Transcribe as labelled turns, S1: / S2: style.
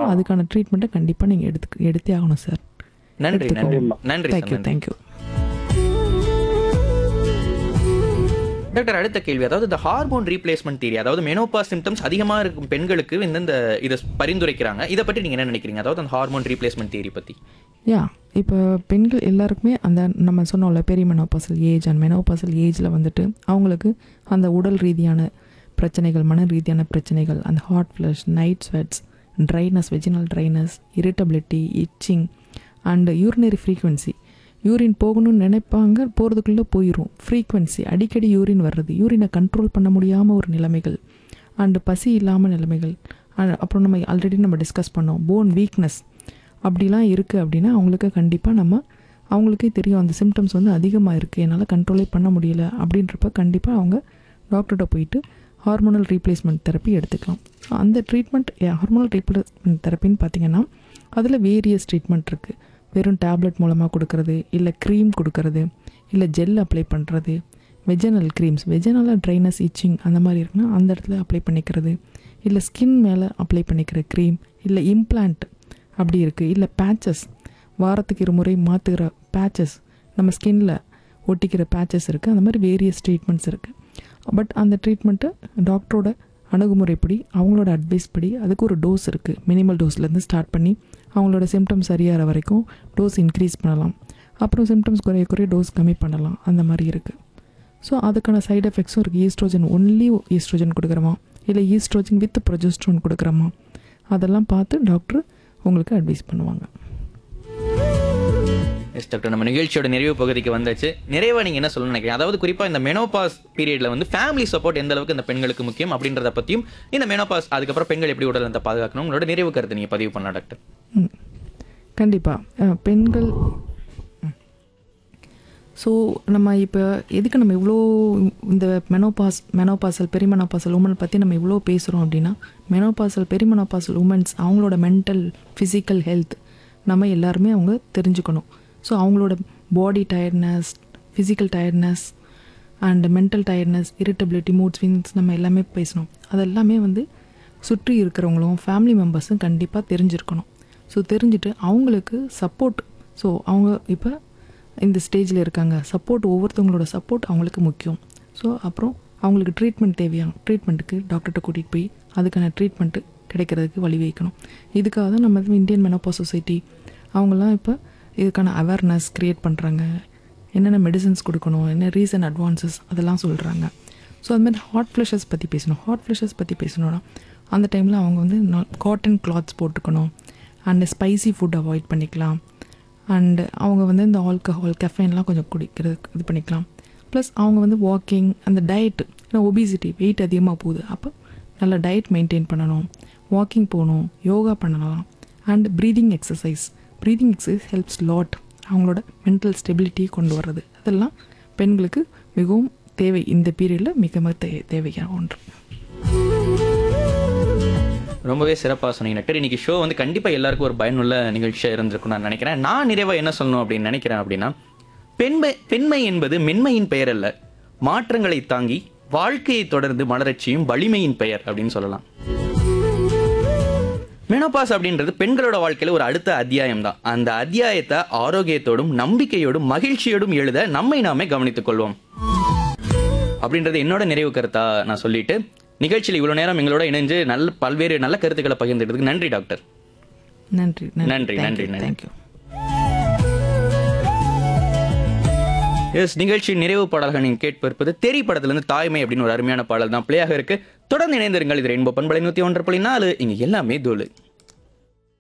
S1: அதுக்கான ட்ரீட்மெண்ட்டை கண்டிப்பாக நீங்கள் எடுத்து எடுத்தே ஆகணும் சார்
S2: நன்றி நன்றி நன்றி சார்
S1: தேங்க்யூ
S2: நன்றி
S1: தேங்க்யூ
S2: டாக்டர் அடுத்த கேள்வி அதாவது இந்த ஹார்மோன் ரீப்ளேஸ்மெண்ட் தியரி அதாவது மெனோபா சிம்டம்ஸ் அதிகமாக இருக்கும் பெண்களுக்கு இந்த இந்த இதை பரிந்துரைக்கிறாங்க இதை பற்றி நீங்கள் என்ன நினைக்கிறீங்க அதாவது அந்த ஹார்மோன் ரீப்ளேஸ்மெண்ட் தியரி பற்றி
S1: யா இப்போ பெண்கள் எல்லாருக்குமே அந்த நம்ம சொன்னோம்ல பெரிய மெனோபாசல் ஏஜ் அண்ட் மெனோபாசல் ஏஜில் வந்துட்டு அவங்களுக்கு அந்த உடல் ரீதியான பிரச்சனைகள் மன ரீதியான பிரச்சனைகள் அந்த hot flush night sweats dryness vaginal dryness irritability itching and urinary frequency urine போகணும்னு நினைப்பாங்க போகிறதுக்குள்ளே போயிடும் ஃப்ரீக்வன்சி அடிக்கடி யூரின் வர்றது யூரினை கண்ட்ரோல் பண்ண முடியாமல் ஒரு நிலைமைகள் அண்டு பசி இல்லாமல் நிலைமைகள் and அப்புறம் நம்ம ஆல்ரெடி நம்ம டிஸ்கஸ் பண்ணோம் போன் வீக்னஸ் அப்படிலாம் இருக்குது அப்படின்னா அவங்களுக்கு கண்டிப்பாக நம்ம அவங்களுக்கே தெரியும் அந்த சிம்டம்ஸ் வந்து அதிகமாக இருக்குது என்னால் கண்ட்ரோலே பண்ண முடியல அப்படின்றப்ப கண்டிப்பாக அவங்க டாக்டர்கிட்ட போயிட்டு ஹார்மோனல் ரீப்ளேஸ்மெண்ட் தெரப்பி எடுத்துக்கலாம் ஸோ அந்த ட்ரீட்மெண்ட் ஹார்மோனல் ரீப்ளேஸ்மெண்ட் தெரப்பின்னு பார்த்தீங்கன்னா அதில் வேரியஸ் ட்ரீட்மெண்ட் இருக்குது வெறும் டேப்லெட் மூலமாக கொடுக்கறது இல்லை க்ரீம் கொடுக்கறது இல்லை ஜெல் அப்ளை பண்ணுறது வெஜனல் க்ரீம்ஸ் வெஜனலாக ட்ரைனஸ் இச்சிங் அந்த மாதிரி இருக்குன்னா அந்த இடத்துல அப்ளை பண்ணிக்கிறது இல்லை ஸ்கின் மேலே அப்ளை பண்ணிக்கிற க்ரீம் இல்லை இம்ப்ளான்ட் அப்படி இருக்குது இல்லை பேச்சஸ் வாரத்துக்கு இரு முறை மாற்றுகிற பேச்சஸ் நம்ம ஸ்கின்ல ஒட்டிக்கிற பேச்சஸ் இருக்குது அந்த மாதிரி வேரியஸ் ட்ரீட்மெண்ட்ஸ் இருக்குது பட் அந்த ட்ரீட்மெண்ட்டு டாக்டரோட அணுகுமுறைப்படி அவங்களோட அட்வைஸ் படி அதுக்கு ஒரு டோஸ் இருக்குது மினிமல் டோஸ்லேருந்து ஸ்டார்ட் பண்ணி அவங்களோட சிம்டம்ஸ் சரியாகிற வரைக்கும் டோஸ் இன்க்ரீஸ் பண்ணலாம் அப்புறம் சிம்டம்ஸ் குறைய குறைய டோஸ் கம்மி பண்ணலாம் அந்த மாதிரி இருக்குது ஸோ அதுக்கான சைடு எஃபெக்ட்ஸும் இருக்குது ஈஸ்ட்ரோஜன் ஒன்லி ஈஸ்ட்ரோஜன் கொடுக்குறோமா இல்லை ஈஸ்ட்ரோஜன் வித் ப்ரொஜெஸ்ட்ரோன் கொடுக்குறோமா அதெல்லாம் பார்த்து டாக்டர் உங்களுக்கு அட்வைஸ் பண்ணுவாங்க
S2: எஸ் டாக்டர் நம்ம நிகழ்ச்சியோட நிறைவு பகுதிக்கு வந்தாச்சு நிறைவா நீங்க என்ன சொல்லணும்னு நினைக்கிறீங்க அதாவது குறிப்பா இந்த மெனோபாஸ் பீரியட்ல வந்து ஃபேமிலி சப்போர்ட் எந்த அளவுக்கு இந்த பெண்களுக்கு முக்கியம் அப்படின்றத பத்தியும் இந்த மெனோபாஸ் அதுக்கப்புறம் பெண்கள் எப்படி உடல் நலத்தை பாதுகாக்கணும் உங்களோட நிறைவு கருத்து நீங்க பதிவு பண்ணலாம் டாக்டர்
S1: ம் கண்டிப்பாக பெண்கள் ஸோ நம்ம இப்போ எதுக்கு நம்ம இவ்வளோ இந்த மெனோபாஸ் மெனோபாசல் பெரிமெனோபாசல் உமன் பற்றி நம்ம இவ்வளோ பேசுகிறோம் அப்படின்னா மெனோபாசல் பெரிமெனோபாசல் உமன்ஸ் அவங்களோட மென்டல் ஃபிசிக்கல் ஹெல்த் நம்ம எல்லாருமே அவங்க தெரிஞ்சுக்கணும் ஸோ அவங்களோட body tiredness physical tiredness and mental tiredness irritability mood swings நம்ம எல்லாமே பேசணும் அதெல்லாமே வந்து சுற்றி இருக்கிறவங்களும் ஃபேமிலி மெம்பர்ஸும் கண்டிப்பாக தெரிஞ்சிருக்கணும் ஸோ தெரிஞ்சுட்டு அவங்களுக்கு சப்போர்ட் ஸோ அவங்க இப்போ இந்த ஸ்டேஜில் இருக்காங்க சப்போர்ட் ஒவ்வொருத்தவங்களோட சப்போர்ட் அவங்களுக்கு முக்கியம் ஸோ அப்புறம் அவங்களுக்கு ட்ரீட்மெண்ட் தேவையான ட்ரீட்மெண்ட்டுக்கு டாக்டர்கிட்ட கூட்டிகிட்டு போய் அதுக்கான ட்ரீட்மெண்ட்டு கிடைக்கிறதுக்கு வழி வைக்கணும் இதுக்காக தான் நம்ம இந்தியன் மெனோபா சொசைட்டி அவங்கெல்லாம் இப்போ இதுக்கான அவேர்னஸ் க்ரியேட் பண்ணுறாங்க என்னென்ன மெடிசன்ஸ் கொடுக்கணும் என்ன ரீசன் அட்வான்சஸ் அதெல்லாம் சொல்கிறாங்க ஸோ அது மாதிரி ஹாட் ஃப்ளஷஸ் பற்றி பேசணும் ஹாட் ஃப்ளஷஸ் பற்றி பேசணும்னா அந்த டைமில் அவங்க வந்து காட்டன் கிளாத்ஸ் போட்டுக்கணும் அண்ட் ஸ்பைசி ஃபுட் அவாய்ட் பண்ணிக்கலாம் அண்டு அவங்க வந்து இந்த ஆல்கஹால் கெஃபைன்லாம் கொஞ்சம் குடிக்கிறதுக்கு இது பண்ணிக்கலாம் ப்ளஸ் அவங்க வந்து வாக்கிங் அந்த டயட் ஏன்னா ஒபிசிட்டி வெயிட் அதிகமாக போகுது அப்போ நல்ல டயட் மெயின்டைன் பண்ணணும் வாக்கிங் போகணும் யோகா பண்ணலாம் and breathing exercise breathing exercise helps lot அவங்களோட மென்டல் ஸ்டெபிலிட்டியை கொண்டு வர்றது அதெல்லாம் பெண்களுக்கு மிகவும் தேவை இந்த பீரியடில் மிக மிக தே தேவையான ஒன்று
S2: ரொம்பவே சிறப்பாக சொன்னீங்க டாக்டர் இன்னைக்கு ஷோ வந்து கண்டிப்பா எல்லாருக்கும் ஒரு பயனுள்ள நிகழ்ச்சியா இருந்திருக்கும் நான் நினைக்கிறேன் நான் நிறைவா என்ன சொல்லணும் அப்படின்னு நினைக்கிறேன் அப்படின்னா பெண்மை பெண்மை என்பது மென்மையின் பெயர் அல்ல மாற்றங்களை தாங்கி வாழ்க்கையை தொடர்ந்து மலரச் செய்யும் வலிமையின் பெயர் அப்படின்னு சொல்லலாம் மெனோபாஸ் அப்படின்றது பெண்களோட வாழ்க்கையில ஒரு அடுத்த அத்தியாயம் தான் அந்த அத்தியாயத்தை ஆரோக்கியத்தோடும் நம்பிக்கையோடும் மகிழ்ச்சியோடும் எழுத நம்மை நாமே கவனித்துக் கொள்வோம் அப்படின்றது என்னோட நிறைவு கருத்தா நான் சொல்லிட்டு நிகழ்ச்சியில் இவ்வளவு நேரம் எங்களோட இணைஞ்சு நல்ல பல்வேறு நல்ல கருத்துக்களை பகிர்ந்துட்டதுக்கு நன்றி டாக்டர்
S1: நன்றி
S2: நன்றி, நன்றி, நன்றி.
S1: தேங்க்யூ
S2: எஸ் நிகழ்ச்சி நிறைவு பாடல்கள் நீங்க கேட்பிருப்பது தெரி படத்திலிருந்து தாய்மை அப்படின்னு ஒரு அருமையான பாடல் தான் பிளேயாக இருக்கு தொடர்ந்து இணைந்திருங்கள் இது ரெயின்போ பண்பலை நூத்தி ஒன்று புள்ளி நாலு இங்க எல்லாமே தோலு